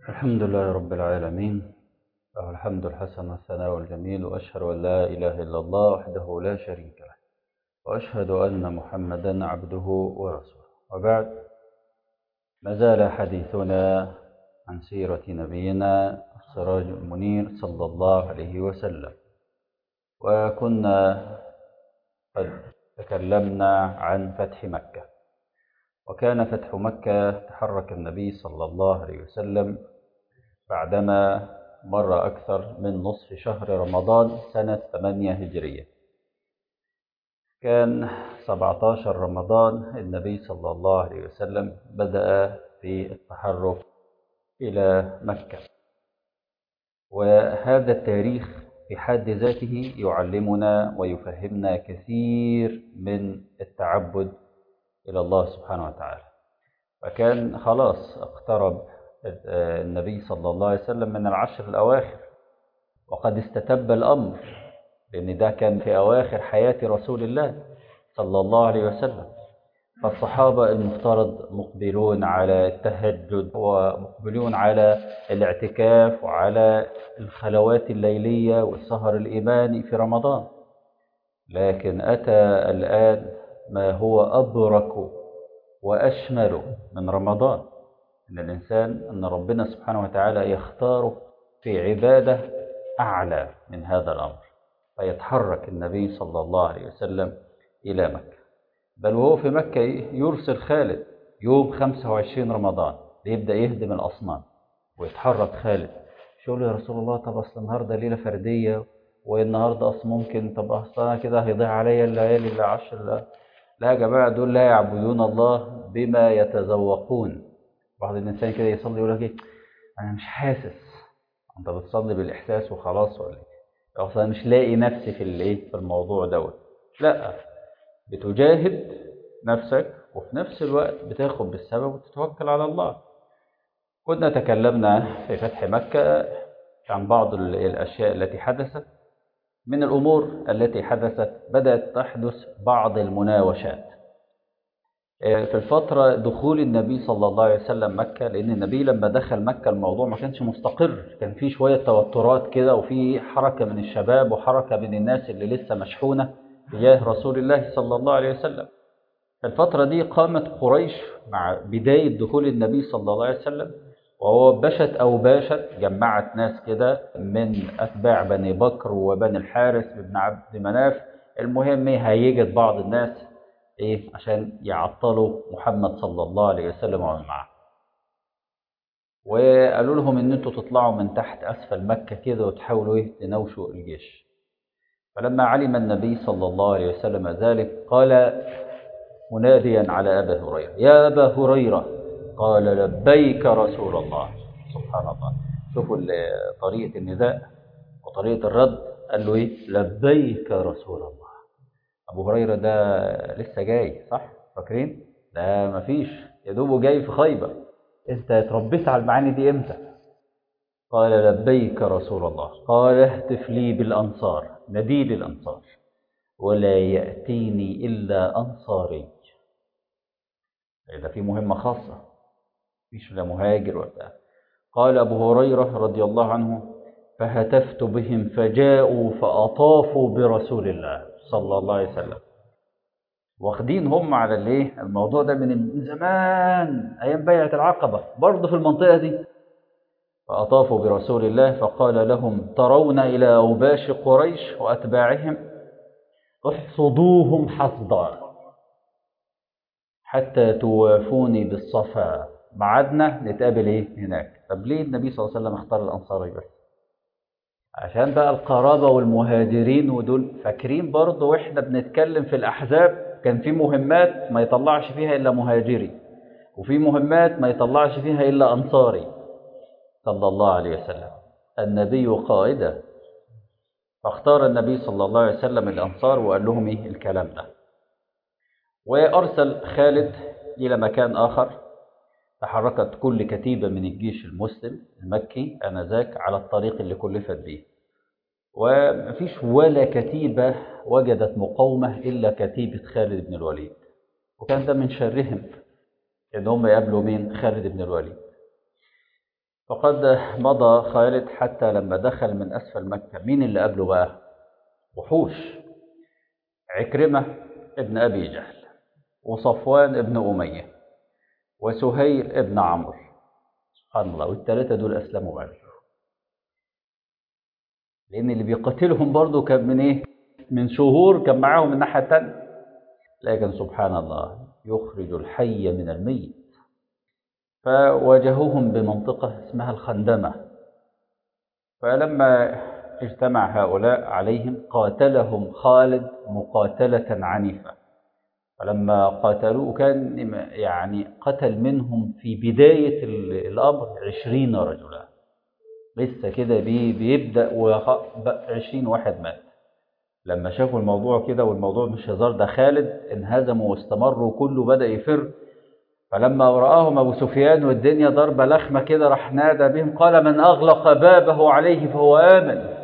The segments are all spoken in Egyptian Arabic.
الحمد لله رب العالمين له الحمد الحسن والثناء الجميل وأشهد أن لا إله إلا الله وحده لا شريك له وأشهد أن محمدا عبده ورسوله وبعد ما زال حديثنا عن سيرة نبينا السراج المنير صلى الله عليه وسلم وكنا قد تكلمنا عن فتح مكة وكان فتح مكة تحرك النبي صلى الله عليه وسلم بعدما مر أكثر من نصف شهر رمضان سنة 8 هجرية كان 17 رمضان النبي صلى الله عليه وسلم بدأ في التحرك إلى مكة وهذا التاريخ في حد ذاته يعلمنا ويفهمنا كثير من التعبد إلى الله سبحانه وتعالى فكان خلاص اقترب النبي صلى الله عليه وسلم من العشر الأواخر وقد استتب الأمر لأن ده كان في أواخر حياة رسول الله صلى الله عليه وسلم فالصحابة المفترض مقبلون على التهجد ومقبلون على الاعتكاف وعلى الخلوات الليلية والسهر الإيماني في رمضان لكن أتى الآن ما هو أبرك وأشمل من رمضان إن الإنسان أن ربنا سبحانه وتعالى يختاره في عبادة أعلى من هذا الأمر فيتحرك النبي صلى الله عليه وسلم إلى مكة بل وهو في مكة يرسل خالد يوم 25 رمضان ليبدأ يهدم الأصنام ويتحرك خالد يقول يا رسول الله طب أصل النهاردة ليلة فردية والنهاردة أصل ممكن طب أصل أنا كده هيضيع عليا الليالي العشر لا لا يا جماعة دول لا يعبدون الله بما يتذوقون بعض الإنسان كده يصلي يقول لك إيه أنا مش حاسس أنت بتصلي بالإحساس وخلاص ولا إيه أصل أنا مش لاقي نفسي في الإيه في الموضوع دوت لا بتجاهد نفسك وفي نفس الوقت بتاخد بالسبب وتتوكل على الله كنا تكلمنا في فتح مكة عن بعض الأشياء التي حدثت من الأمور التي حدثت بدأت تحدث بعض المناوشات في الفترة دخول النبي صلى الله عليه وسلم مكة لأن النبي لما دخل مكة الموضوع ما كانش مستقر كان في شوية توترات كده وفي حركة من الشباب وحركة من الناس اللي لسه مشحونة تجاه رسول الله صلى الله عليه وسلم في الفترة دي قامت قريش مع بداية دخول النبي صلى الله عليه وسلم وهو بشت أو باشت جمعت ناس كده من أتباع بني بكر وبني الحارث بن عبد مناف المهم هيجت بعض الناس إيه عشان يعطلوا محمد صلى الله عليه وسلم ومن معه وقالوا لهم إن أنتوا تطلعوا من تحت أسفل مكة كده وتحاولوا إيه تناوشوا الجيش فلما علم النبي صلى الله عليه وسلم ذلك قال مناديا على أبا هريرة يا أبا هريرة قال لبيك رسول الله سبحان الله شوفوا طريقة النداء وطريقة الرد قال له إيه لبيك رسول الله أبو هريرة ده لسه جاي صح فاكرين ده مفيش يا دوبه جاي في خيبة أنت اتربيت على المعاني دي إمتى قال لبيك رسول الله قال اهتف لي بالأنصار نبيل الأنصار ولا يأتيني إلا أنصاري إذا في مهمة خاصة مفيش لا مهاجر ولا قال أبو هريرة رضي الله عنه فهتفت بهم فجاءوا فأطافوا برسول الله صلى الله عليه وسلم واخدين هم على الايه الموضوع ده من زمان ايام بيعه العقبه برضه في المنطقه دي فأطافوا برسول الله فقال لهم ترون إلى أوباش قريش وأتباعهم احصدوهم حصدا حتى توافوني بالصفا بعدنا نتقابل ايه هناك طب ليه النبي صلى الله عليه وسلم اختار الأنصاري بس عشان بقى القرابة والمهاجرين ودول فاكرين برضه واحنا بنتكلم في الأحزاب كان في مهمات ما يطلعش فيها إلا مهاجري وفي مهمات ما يطلعش فيها إلا أنصاري صلى الله عليه وسلم النبي قائدا فاختار النبي صلى الله عليه وسلم الأنصار وقال لهم إيه الكلام ده وأرسل خالد إلى مكان آخر تحركت كل كتيبة من الجيش المسلم المكي آنذاك على الطريق اللي كلفت به ومفيش ولا كتيبة وجدت مقاومة إلا كتيبة خالد بن الوليد وكان ده من شرهم إن هم يقابلوا مين خالد بن الوليد فقد مضى خالد حتى لما دخل من أسفل مكة مين اللي قبله بقى وحوش عكرمة ابن أبي جهل وصفوان ابن أمية وسهيل ابن عمرو سبحان الله والثلاثة دول أسلموا بعد لأن اللي بيقتلهم برضه كان من إيه؟ من شهور كان معاهم الناحية التانية لكن سبحان الله يخرج الحي من الميت فواجهوهم بمنطقة اسمها الخندمة فلما اجتمع هؤلاء عليهم قاتلهم خالد مقاتلة عنيفة فلما قاتلوه كان يعني قتل منهم في بداية الأمر عشرين رجلا لسه كده بيبدأ عشرين واحد مات لما شافوا الموضوع كده والموضوع مش هزار ده خالد انهزموا واستمروا كله بدأ يفر فلما رآهم أبو سفيان والدنيا ضربة لخمة كده راح نادى بهم قال من أغلق بابه عليه فهو آمن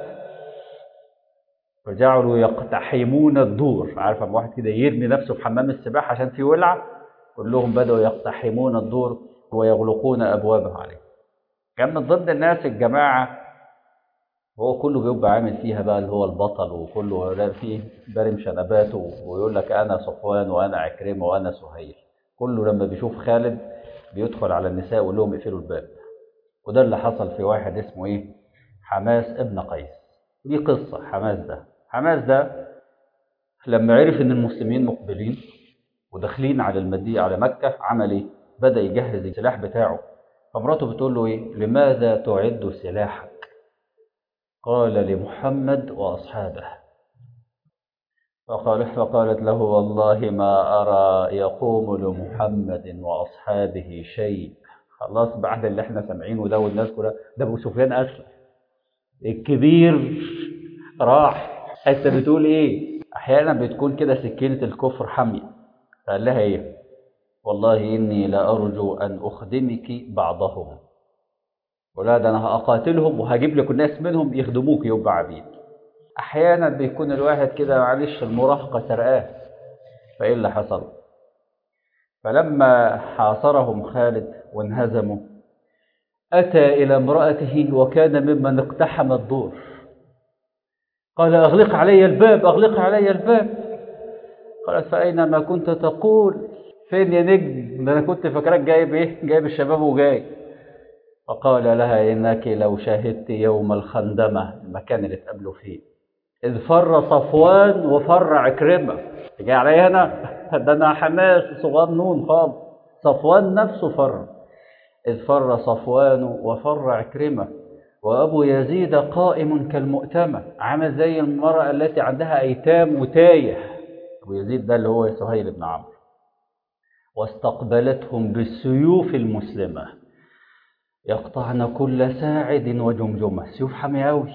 فجعلوا يقتحمون الدور عارف اما واحد كده يرمي نفسه في حمام السباحة عشان في ولعة كلهم بدأوا يقتحمون الدور ويغلقون أبوابه عليه كان من ضمن الناس الجماعة هو كله بيبقى عامل فيها بقى اللي هو البطل وكله فيه بارم شنباته ويقول لك أنا صفوان وأنا عكرمة وأنا سهيل كله لما بيشوف خالد بيدخل على النساء ويقول لهم اقفلوا الباب وده اللي حصل في واحد اسمه ايه حماس ابن قيس دي قصة حماس ده حماس ده لما عرف ان المسلمين مقبلين وداخلين على المدينة على مكة عمل ايه بدأ يجهز السلاح بتاعه فمراته بتقول له ايه لماذا تعد سلاحك قال لمحمد وأصحابه فقال فقالت له والله ما أرى يقوم لمحمد وأصحابه شيء خلاص بعد اللي احنا سامعينه ده والناس كلها ده أبو سفيان أسلم الكبير راح انت بتقول ايه احيانا بتكون كده سكينة الكفر حامية فقال لها ايه والله اني لارجو ان اخدمك بعضهم ولا ده انا هقاتلهم وهجيب لك الناس منهم يخدموك يبقى عبيد احيانا بيكون الواحد كده معلش المراهقة سرقاه فايه اللي حصل فلما حاصرهم خالد وانهزموا أتى إلى امرأته وكان ممن اقتحم الدور قال أغلق علي الباب أغلق علي الباب قالت فأينما كنت تقول فين يا نجم ده أنا كنت فاكرك جايب إيه جايب الشباب وجاي فقال لها إنك لو شاهدت يوم الخندمة المكان اللي اتقابلوا فيه إذ فر صفوان وفر عكرمة جاي علي هنا ده أنا حماس صغنون خالص صفوان نفسه فر إذ فر صفوان وفر عكرمة وأبو يزيد قائم كالمؤتمة عامل زي المرأة التي عندها أيتام وتايه أبو يزيد ده اللي هو سهيل بن عمرو واستقبلتهم بالسيوف المسلمة يقطعن كل ساعد وجمجمة سيوف حامية أوي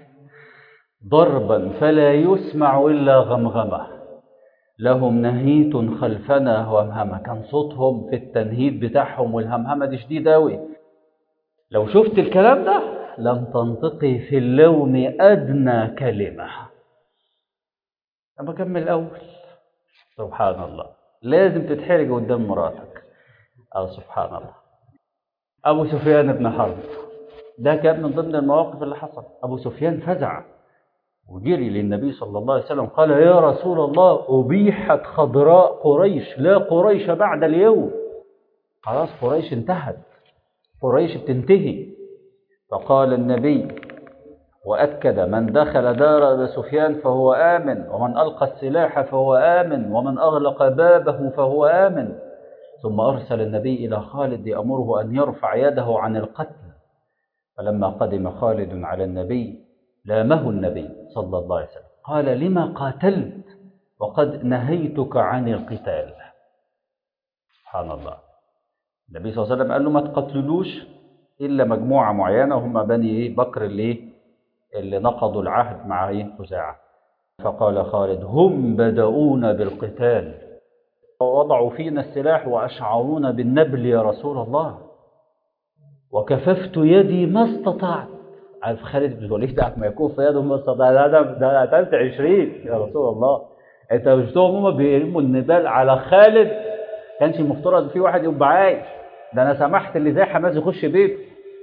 ضربا فلا يسمع إلا غمغمة لهم نهيت خلفنا وهمهمة كان صوتهم في التنهيد بتاعهم والهمهمة دي شديدة أوي لو شفت الكلام ده لم تنطقي في اللوم أدنى كلمة أما أكمل الأول سبحان الله لازم تتحرج قدام مراتك أو سبحان الله أبو سفيان بن حرب ده كان من ضمن المواقف اللي حصل أبو سفيان فزع وجري للنبي صلى الله عليه وسلم قال يا رسول الله أبيحت خضراء قريش لا قريش بعد اليوم خلاص قريش انتهت قريش بتنتهي فقال النبي وأكد من دخل دار أبي سفيان فهو آمن ومن ألقى السلاح فهو آمن ومن أغلق بابه فهو آمن ثم أرسل النبي إلى خالد يأمره أن يرفع يده عن القتل فلما قدم خالد على النبي لامه النبي صلى الله عليه وسلم قال لما قاتلت وقد نهيتك عن القتال سبحان الله النبي صلى الله عليه وسلم قال له ما تقتلوش إلا مجموعة معينة هم بني إيه بكر اللي إيه اللي نقضوا العهد مع إيه خزاعة فقال خالد هم بدأونا بالقتال ووضعوا فينا السلاح وأشعرونا بالنبل يا رسول الله وكففت يدي ما استطعت عارف خالد بن الوليد ده ما يكون في يده ما استطاع ده ده ده قتلت 20 يا رسول الله انت مش شفتهم هم بيرموا النبال على خالد كانش المفترض في واحد يبقى عايش ده انا سمحت اللي زي حماس يخش بيته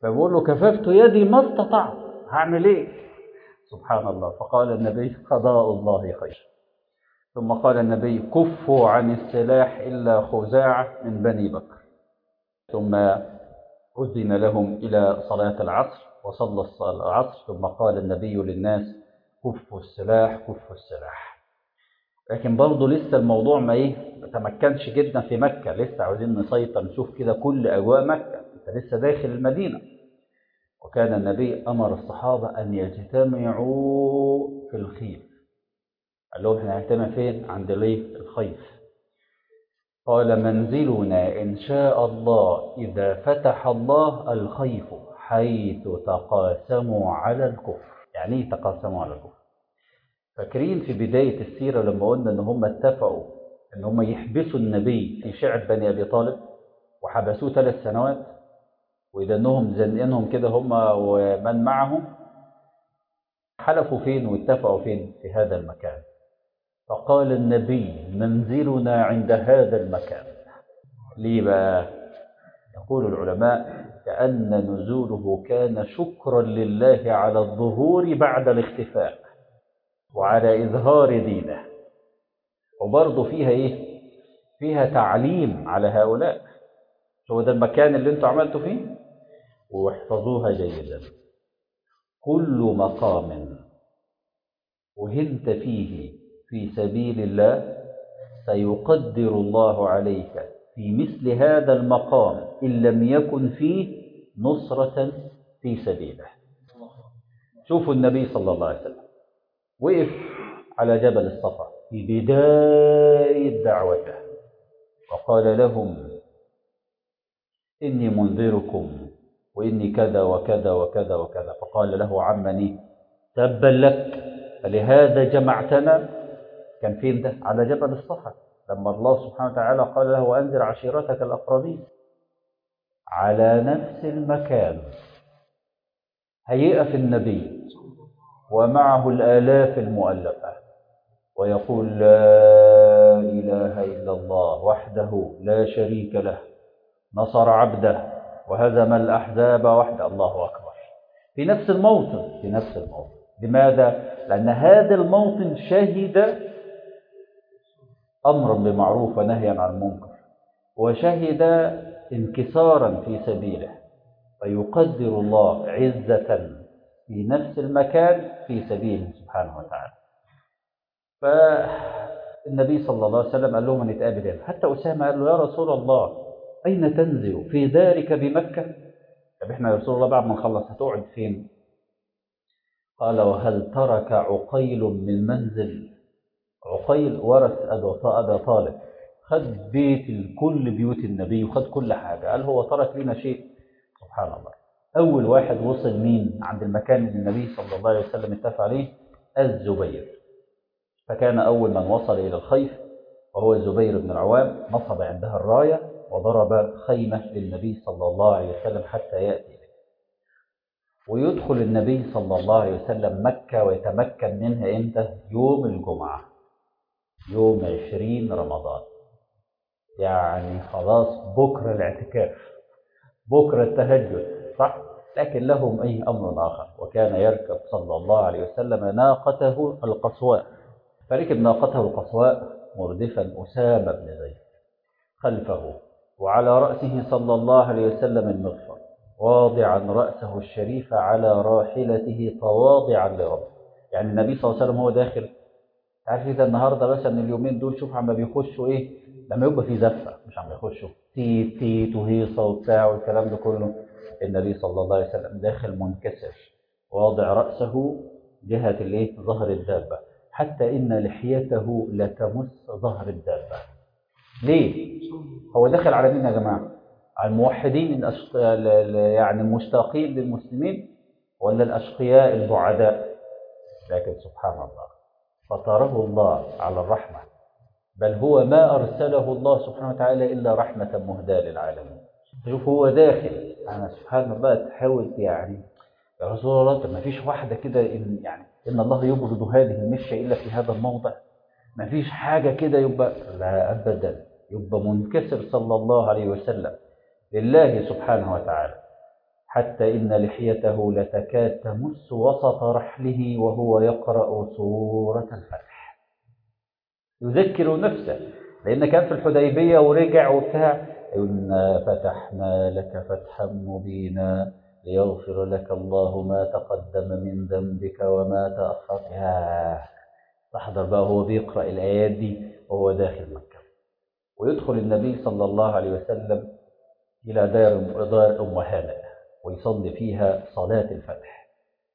فبقول له كففت يدي ما استطعت هعمل ايه سبحان الله فقال النبي قضاء الله خير ثم قال النبي كفوا عن السلاح إلا خزاعة من بني بكر ثم أذن لهم إلى صلاة العصر وصلى العصر ثم قال النبي للناس كفوا السلاح كفوا السلاح لكن برضه لسه الموضوع ما ايه ما تمكنش جدا في مكة لسه عاوزين نسيطر نشوف كده كل أجواء مكة انت لسه داخل المدينة وكان النبي أمر الصحابة أن يجتمعوا في الخيف قال لهم احنا هنجتمع فين عند ليه الخيف قال منزلنا إن شاء الله إذا فتح الله الخيف حيث تقاسموا على الكفر يعني ايه تقاسموا على الكفر فاكرين في بداية السيرة لما قلنا ان هم اتفقوا ان هم يحبسوا النبي في شعب بني ابي طالب وحبسوه ثلاث سنوات واذا انهم زنقينهم كده هم ومن معهم حلفوا فين واتفقوا فين في هذا المكان فقال النبي منزلنا عند هذا المكان ليه بقى يقول العلماء كأن نزوله كان شكرا لله على الظهور بعد الاختفاء وعلى إظهار دينه وبرضه فيها إيه؟ فيها تعليم على هؤلاء هو ده المكان اللي انتوا عملتوا فيه واحفظوها جيدا كل مقام وهنت فيه في سبيل الله سيقدر الله عليك في مثل هذا المقام إن لم يكن فيه نصرة في سبيله شوفوا النبي صلى الله عليه وسلم وقف على جبل الصفا في بداية دعوته وقال لهم إني منذركم وإني كذا وكذا وكذا وكذا فقال له عمني تبا لك فلهذا جمعتنا كان فين ده على جبل الصفا لما الله سبحانه وتعالى قال له وأنذر عشيرتك الأقربين على نفس المكان هيئة النبي ومعه الآلاف المؤلفة ويقول لا إله إلا الله وحده لا شريك له نصر عبده وهزم الأحزاب وحده الله أكبر في نفس الموطن في نفس الموطن لماذا؟ لأن هذا الموطن شهد أمرا بمعروف ونهيا عن المنكر وشهد انكسارا في سبيله فيقدر الله عزة في نفس المكان في سبيله سبحانه وتعالى فالنبي صلى الله عليه وسلم قال لهم نتقابل هنا حتى أسامة قال له يا رسول الله أين تنزل في دارك بمكة طب احنا يا رسول الله بعد ما نخلص هتقعد فين قال وهل ترك عقيل من منزل عقيل ورث أبا طالب خد بيت كل بيوت النبي وخد كل حاجة قال هو ترك لنا شيء سبحان الله أول واحد وصل مين عند المكان اللي النبي صلى الله عليه وسلم اتفق عليه الزبير فكان أول من وصل إلى الخيف وهو الزبير بن العوام نصب عندها الراية وضرب خيمة للنبي صلى الله عليه وسلم حتى يأتي إليه ويدخل النبي صلى الله عليه وسلم مكة ويتمكن منها إمتى؟ يوم الجمعة يوم عشرين رمضان يعني خلاص بكرة الاعتكاف بكرة التهجد صح؟ لكن لهم أي أمر آخر وكان يركب صلى الله عليه وسلم ناقته القصواء فركب ناقته القصواء مردفا أسامة بن زيد خلفه وعلى رأسه صلى الله عليه وسلم المغفر واضعا رأسه الشريف على راحلته تواضعا لربه يعني النبي صلى الله عليه وسلم هو داخل عارف إذا النهاردة مثلا اليومين دول شوف عم بيخشوا إيه لما يبقى في زفة مش عم يخشوا تيت تيت وهيصة وبتاع والكلام ده كله النبي صلى الله عليه وسلم داخل منكسر واضع رأسه جهة الايه ظهر الدابة حتى إن لحيته لتمس ظهر الدابة ليه؟ هو داخل على مين يا جماعة؟ على الموحدين الأشق... يعني المشتاقين للمسلمين ولا الأشقياء البعداء لكن سبحان الله فطره الله على الرحمة بل هو ما أرسله الله سبحانه وتعالى إلا رحمة مهداة للعالمين شوف هو داخل أنا سبحان الله تحاول يعني يا رسول الله طب ما فيش واحدة كده إن يعني إن الله يبغض هذه المشية إلا في هذا الموضع ما فيش حاجة كده يبقى لا أبدا يبقى منكسر صلى الله عليه وسلم لله سبحانه وتعالى حتى إن لحيته لتكاد تمس وسط رحله وهو يقرأ سورة الفتح يذكر نفسه لأن كان في الحديبية ورجع وبتاع إنا فتحنا لك فتحا مبينا ليغفر لك الله ما تقدم من ذنبك وما تأخر ياه تحضر بقى هو بيقرأ الآيات دي وهو داخل مكة ويدخل النبي صلى الله عليه وسلم إلى دار دار أم هانئ ويصلي فيها صلاة الفتح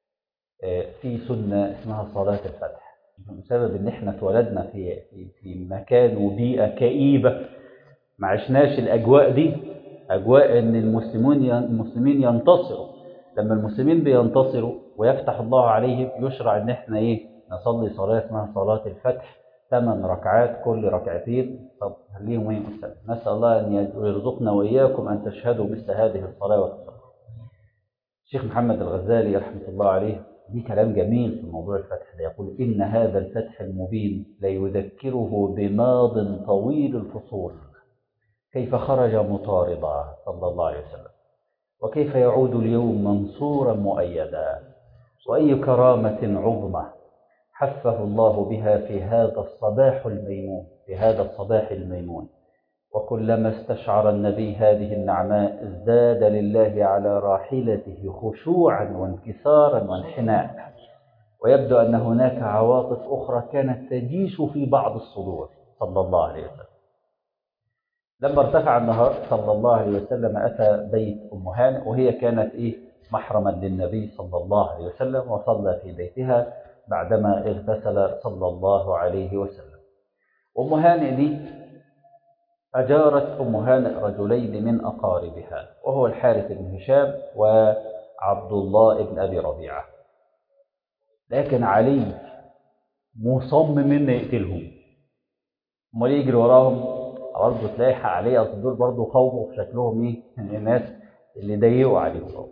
في سنة اسمها صلاة الفتح بسبب ان احنا اتولدنا في في مكان وبيئة كئيبة ما عشناش الاجواء دي اجواء ان المسلمون المسلمين ينتصروا لما المسلمين بينتصروا ويفتح الله عليهم يشرع ان احنا ايه نصلي صلاة اسمها صلاة الفتح ثمان ركعات كل ركعتين طب خليهم ايه أستاذ نسأل الله أن يرزقنا وإياكم أن تشهدوا مثل هذه الصلاة والصلاة الشيخ محمد الغزالي رحمة الله عليه دي كلام جميل في موضوع الفتح ده يقول إن هذا الفتح المبين ليذكره بماض طويل الفصول كيف خرج مطاردا صلى الله عليه وسلم وكيف يعود اليوم منصورا مؤيدا وأي كرامة عظمى حثه الله بها في هذا الصباح الميمون في هذا الصباح الميمون وكلما استشعر النبي هذه النعماء ازداد لله على راحلته خشوعا وانكسارا وانحناء ويبدو أن هناك عواطف أخرى كانت تجيش في بعض الصدور صلى الله عليه وسلم لما ارتفع النهار صلى الله عليه وسلم أتى بيت أم هانئ وهي كانت إيه محرما للنبي صلى الله عليه وسلم وصلى في بيتها بعدما اغتسل صلى الله عليه وسلم أم هانئ دي أجارت أم هانئ رجلين من أقاربها وهو الحارث بن هشام وعبد الله بن أبي ربيعة لكن علي مصمم إنه يقتلهم امال يجري وراهم برضه تلاقي عليه اصل دول برضه خوفوا في شكلهم ايه من الناس اللي ضيقوا عليهم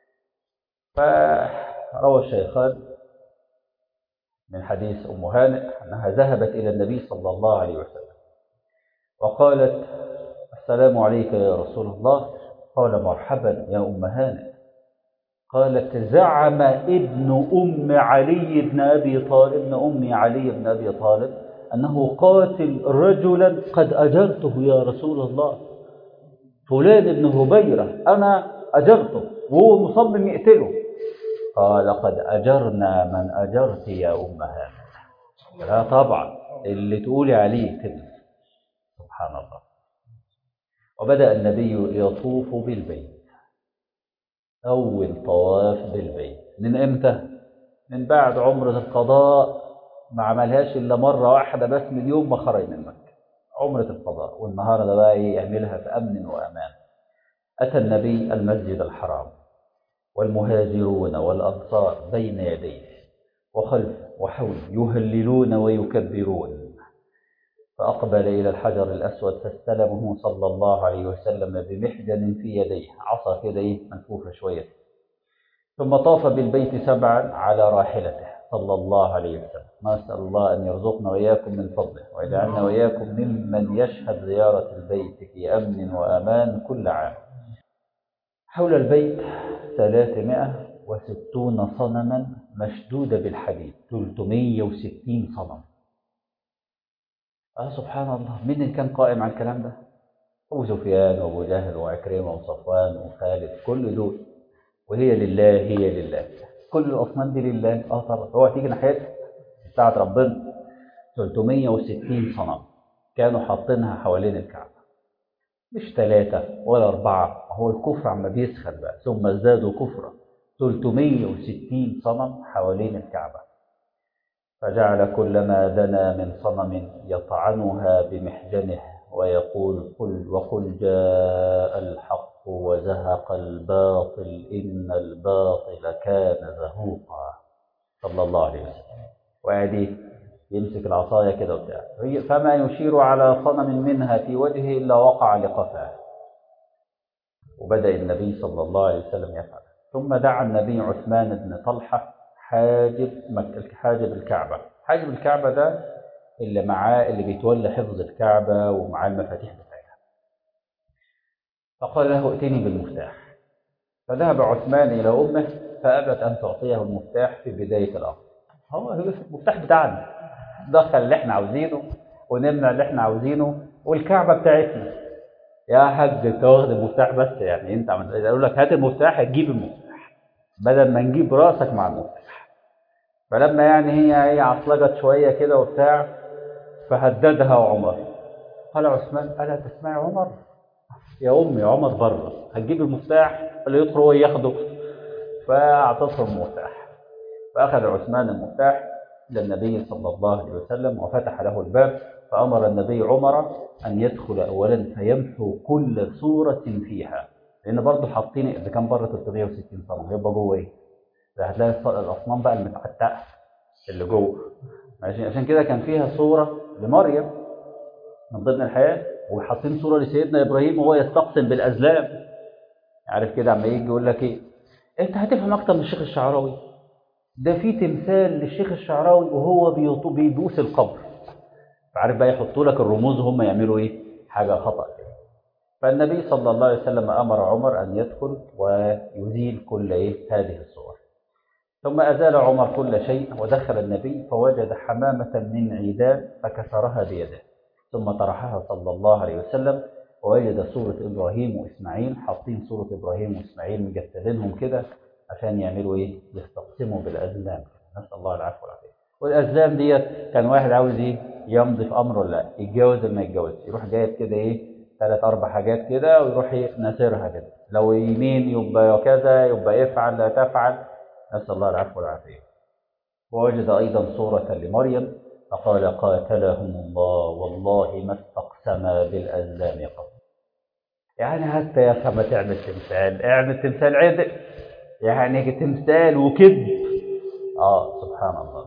فروى الشيخان من حديث ام هانئ انها ذهبت الى النبي صلى الله عليه وسلم وقالت السلام عليك يا رسول الله قال مرحبا يا ام هانئ قالت زعم ابن ام علي بن ابي طالب ابن ام علي بن ابي طالب أنه قاتل رجلا قد أجرته يا رسول الله فلان بن هبيرة أنا أجرته وهو مصمم يقتله قال قد أجرنا من أجرت يا أمها لا طبعا اللي تقولي عليه كده سبحان الله وبدأ النبي يطوف بالبيت أول طواف بالبيت من إمتى؟ من بعد عمرة القضاء ما عملهاش الا مره واحده بس من يوم ما خرج من مكه عمره القضاء والنهارده بقى ايه يعملها في امن وامان اتى النبي المسجد الحرام والمهاجرون والانصار بين يديه وخلفه وحوله يهللون ويكبرون فاقبل الى الحجر الاسود فاستلمه صلى الله عليه وسلم بمحجن في يديه عصا كده ايه منفوخه شويه ثم طاف بالبيت سبعا على راحلته صلى الله عليه وسلم نسأل الله أن يرزقنا وإياكم من فضله ويجعلنا وإياكم ممن يشهد زيارة البيت في أمن وأمان كل عام حول البيت ثلاثمائة وستون صنما مشدودة بالحديد 360 صنم آه سبحان الله مين اللي كان قائم على الكلام ده أبو سفيان وأبو جهل وعكرمة وصفوان وخالد كل دول وهي لله هي لله كل الأصنام دي لله اه طبعا هو تيجي ناحيتها بتاعت ربنا 360 صنم كانوا حاطينها حوالين الكعبة مش ثلاثة ولا أربعة هو الكفر عما بيسخن بقى ثم ازدادوا كفرا 360 صنم حوالين الكعبة فجعل كلما دنا من صنم يطعنها بمحجنه ويقول قل وقل جاء الحق وزهق الباطل إن الباطل كان زهوقا صلى الله عليه وسلم وعديه يمسك العصاية كده وبتاع فما يشير على صنم منها في وجهه إلا وقع لقفاه وبدأ النبي صلى الله عليه وسلم يفعل ثم دعا النبي عثمان بن طلحة حاجب حاجب الكعبة حاجب الكعبة ده اللي معاه اللي بيتولى حفظ الكعبة ومعاه المفاتيح بتاعتها فقال له ائتني بالمفتاح فذهب عثمان إلى أمه فأبت أن تعطيه المفتاح في بداية الأمر هو المفتاح بتاعنا دخل اللي احنا عاوزينه ونمنع اللي احنا عاوزينه والكعبة بتاعتنا يا حاج انت واخد المفتاح بس يعني انت عملت يقول لك هات المفتاح هتجيب المفتاح بدل ما نجيب راسك مع المفتاح فلما يعني هي هي عصلجت شويه كده وبتاع فهددها عمر قال عثمان الا تسمعي عمر يا امي عمر بره هتجيب المفتاح اللي يدخل هو ياخده فاعطته المفتاح فاخذ عثمان المفتاح الى النبي صلى الله عليه وسلم وفتح له الباب فامر النبي عمر ان يدخل اولا فيمحو كل صوره فيها لان برضه حاطين اذا كان بره 360 صنم هيبقى جوه ايه؟ ده هتلاقي الاصنام بقى المتعتقه اللي جوه ماشي عشان كده كان فيها صوره لمريم من ضمن الحياه وحاطين صوره لسيدنا ابراهيم وهو يستقسم بالازلام عارف كده عما يجي يقول لك ايه انت هتفهم اكتر من الشيخ الشعراوي ده في تمثال للشيخ الشعراوي وهو بيبوس القبر فعارف بقى يحطوا لك الرموز هم يعملوا ايه حاجه خطا كده فالنبي صلى الله عليه وسلم امر عمر ان يدخل ويزيل كل ايه هذه الصور ثم ازال عمر كل شيء ودخل النبي فوجد حمامه من عيدان فكسرها بيده ثم طرحها صلى الله عليه وسلم ووجد صورة إبراهيم وإسماعيل حاطين صورة إبراهيم وإسماعيل مجسدينهم كده عشان يعملوا إيه؟ يستقسموا بالأزلام نسأل الله العفو والعافية والأزلام ديت كان واحد عاوز إيه؟ يمضي في أمره ولا لا يتجوز ولا ما يتجوز يروح جايب كده إيه؟ ثلاث أربع حاجات كده ويروح إيه؟ ناثرها كده لو يمين يبقى كذا يبقى افعل لا تفعل نسأل الله العفو والعافية ووجد أيضا صورة لمريم فقال قاتلهم الله والله ما استقسما بالأزلام قط يعني حتى يا أخي ما تعمل تمثال اعمل تمثال عدل يعني تمثال وكذب اه سبحان الله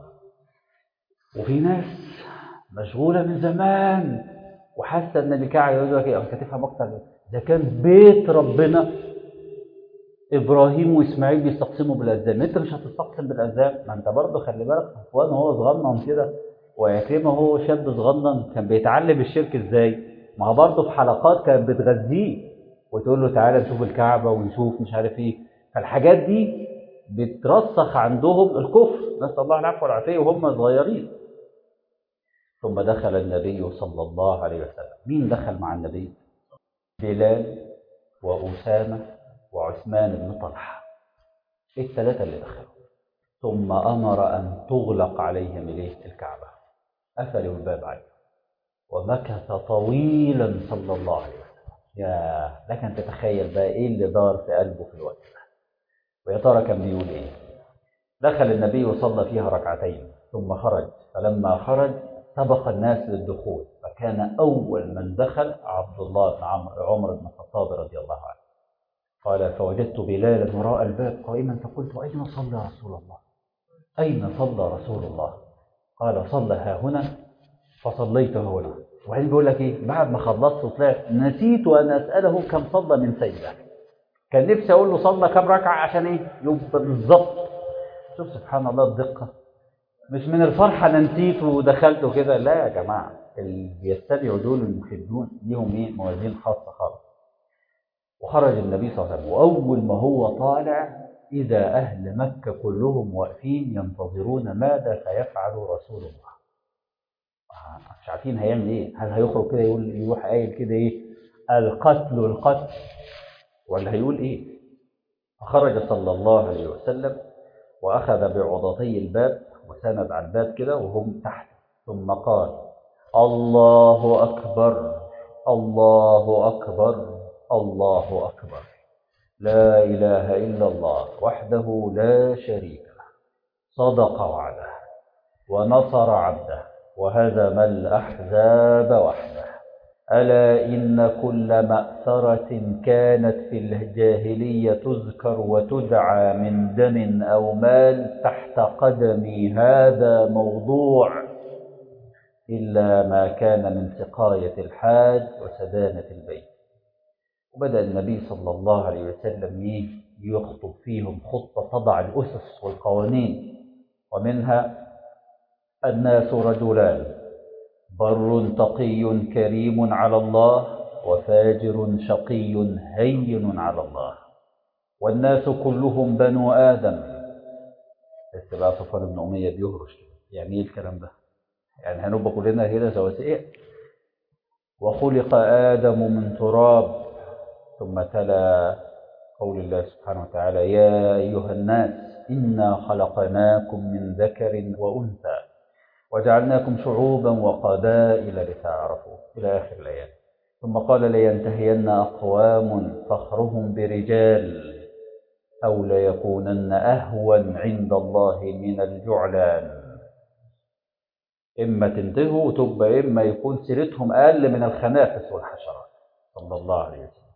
وفي ناس مشغولة من زمان وحاسة ان الكعبة يقول لك ايه انت تفهم اكتر ده كان بيت ربنا ابراهيم واسماعيل بيستقسموا بالازلام انت مش هتستقسم بالازلام ما انت برضه خلي بالك صفوان وهو صغنن كده وعكرمه هو شاب صغنن كان بيتعلم الشرك ازاي ما هو برضه في حلقات كانت بتغذيه وتقول له تعالى نشوف الكعبه ونشوف مش عارف ايه فالحاجات دي بترسخ عندهم الكفر نسال الله العفو والعافيه وهم صغيرين ثم دخل النبي صلى الله عليه وسلم مين دخل مع النبي بلال واسامه وعثمان بن طلحه الثلاثه اللي دخلوا ثم امر ان تغلق عليهم الايه الكعبه قفلوا الباب عليهم ومكث طويلا صلى الله عليه وسلم يا لك ان تتخيل بقى ايه اللي دار في قلبه في الوقت ده ويا ترى كان بيقول ايه دخل النبي وصلى فيها ركعتين ثم خرج فلما خرج سبق الناس للدخول فكان اول من دخل عبد الله بن عمر بن الخطاب رضي الله عنه قال فوجدت بلالا وراء الباب قائما فقلت اين صلى رسول الله اين صلى رسول الله قال صلى ها هنا فصليت هنا وبعدين بيقول لك ايه بعد ما خلصت وطلعت نسيت ان اساله كم صلى من سجده كان نفسي اقول له صلى كم ركعه عشان ايه يبقى بالظبط شوف سبحان الله الدقه مش من الفرحه انا نسيت ودخلت كده لا يا جماعه اللي بيتبعوا دول المحبون ليهم ايه موازين خاصه خالص وخرج النبي صلى الله عليه وسلم واول ما هو طالع اذا اهل مكه كلهم واقفين ينتظرون ماذا سيفعل رسول الله مش عارفين هيعمل ايه هل هيخرج كده يقول يروح قايل كده ايه القتل القتل ولا هيقول ايه فخرج صلى الله عليه وسلم واخذ بعضتي الباب وسند على الباب كده وهم تحت ثم قال الله اكبر الله اكبر الله اكبر لا اله الا الله وحده لا شريك له صدق وعده ونصر عبده وهزم الأحزاب وحده ألا إن كل مأثرة كانت في الجاهلية تذكر وتدعى من دم أو مال تحت قدمي هذا موضوع إلا ما كان من سقاية الحاج وسدانة البيت وبدأ النبي صلى الله عليه وسلم يخطب فيهم خطة تضع الأسس والقوانين ومنها الناس رجلان بر تقي كريم على الله وفاجر شقي هين على الله والناس كلهم بنو آدم لسه بقى صفوان بن أمية بيهرش كده يعني إيه الكلام ده؟ يعني هنبقى كلنا كده سواسية وخلق آدم من تراب ثم تلا قول الله سبحانه وتعالى يا أيها الناس إنا خلقناكم من ذكر وأنثى وجعلناكم شعوبا وقبائل لتعارفوا إلى آخر الآيات ثم قال لينتهين أقوام فخرهم برجال أو ليكونن أهون عند الله من الجعلان إما تنتهوا وتبقى إما يكون سيرتهم أقل من الخنافس والحشرات صلى الله عليه وسلم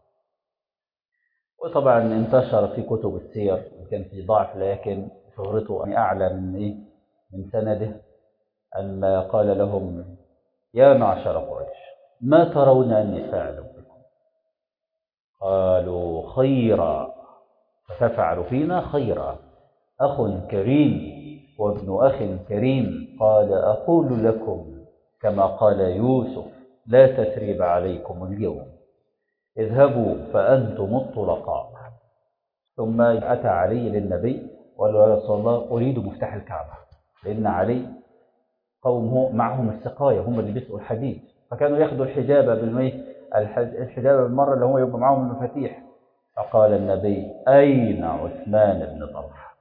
وطبعا انتشر في كتب السير وكان في ضعف لكن شهرته أعلى من إيه؟ من سنده أن قال لهم يا معشر قريش ما ترون أني فاعل بكم قالوا خيرا فتفعل فينا خيرا أخ كريم وابن أخ كريم قال أقول لكم كما قال يوسف لا تثريب عليكم اليوم اذهبوا فأنتم الطلقاء ثم أتى علي للنبي وقال له يا رسول الله أريد مفتاح الكعبة لأن علي قومه معهم السقاية هم اللي بيسقوا الحديد فكانوا ياخذوا الحجابة بالمي الحجابة بالمرة اللي هم يبقى معهم المفاتيح فقال النبي أين عثمان بن طلحة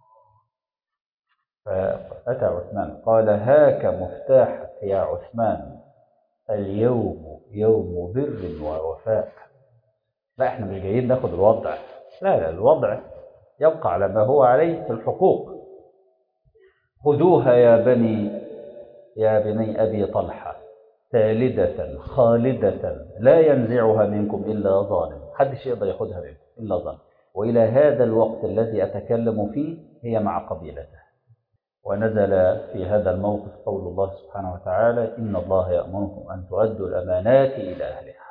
فأتى عثمان قال هاك مفتاحك يا عثمان اليوم يوم بر ووفاء لا احنا مش جايين ناخد الوضع لا لا الوضع يبقى على ما هو عليه في الحقوق خذوها يا بني يا بني أبي طلحة ثالدة خالدة لا ينزعها منكم إلا ظالم حدش يقدر ياخدها منكم إلا ظالم وإلى هذا الوقت الذي أتكلم فيه هي مع قبيلته ونزل في هذا الموقف قول الله سبحانه وتعالى إن الله يأمركم أن تؤدوا الأمانات إلى أهلها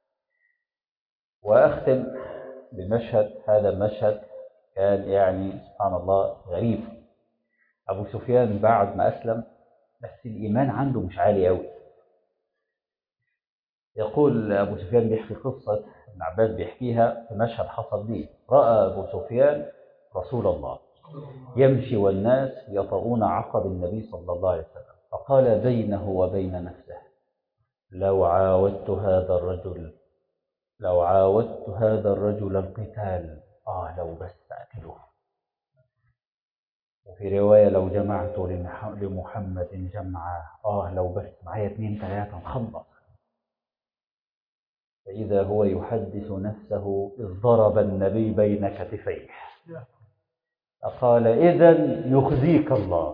وأختم بمشهد هذا المشهد كان يعني سبحان الله غريب أبو سفيان بعد ما أسلم بس الإيمان عنده مش عالي أوي يقول أبو سفيان بيحكي قصة ابن عباس بيحكيها في مشهد حصل ليه رأى أبو سفيان رسول الله يمشي والناس يطؤون عقب النبي صلى الله عليه وسلم فقال بينه وبين نفسه لو عاودت هذا الرجل لو عاودت هذا الرجل القتال آه لو بس أكله وفي رواية لو جمعت لمحمد جمعا آه لو بس معايا اتنين تلاتة نخلص فإذا هو يحدث نفسه إذ ضرب النبي بين كتفيه فقال إذا يخزيك الله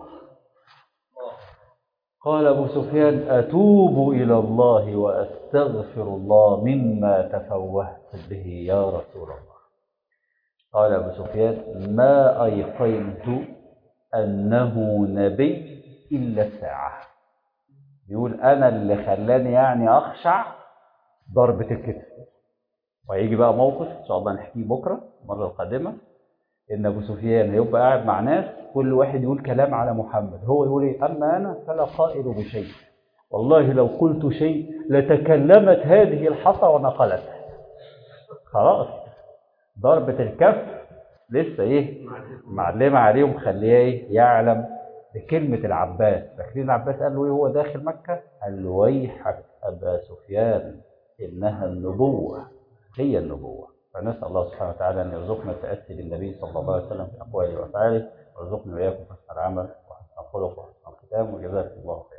قال أبو سفيان أتوب إلى الله وأستغفر الله مما تفوهت به يا رسول الله قال أبو سفيان ما أيقنت أنه نبي إلا الساعة يقول أنا اللي خلاني يعني أخشع ضربة الكتف وهيجي بقى موقف إن شاء الله نحكيه بكرة المرة القادمة إن أبو سفيان هيبقى قاعد مع ناس كل واحد يقول كلام على محمد هو يقول إيه أما أنا فلا قائل بشيء والله لو قلت شيء لتكلمت هذه الحصى ونقلت خلاص ضربة الكف لسه إيه معلمة عليه ومخليه إيه يعلم بكلمة العباس فاكرين العباس قال له إيه هو داخل مكة قال له ويحك أبا سفيان إنها النبوة هي النبوة فنسأل الله سبحانه وتعالى أن يرزقنا التأسي بالنبي صلى الله عليه وسلم في أقواله وأفعاله ويرزقنا وإياكم حسن العمل وحسن الخلق وحسن الختام وجزاكم الله خيرا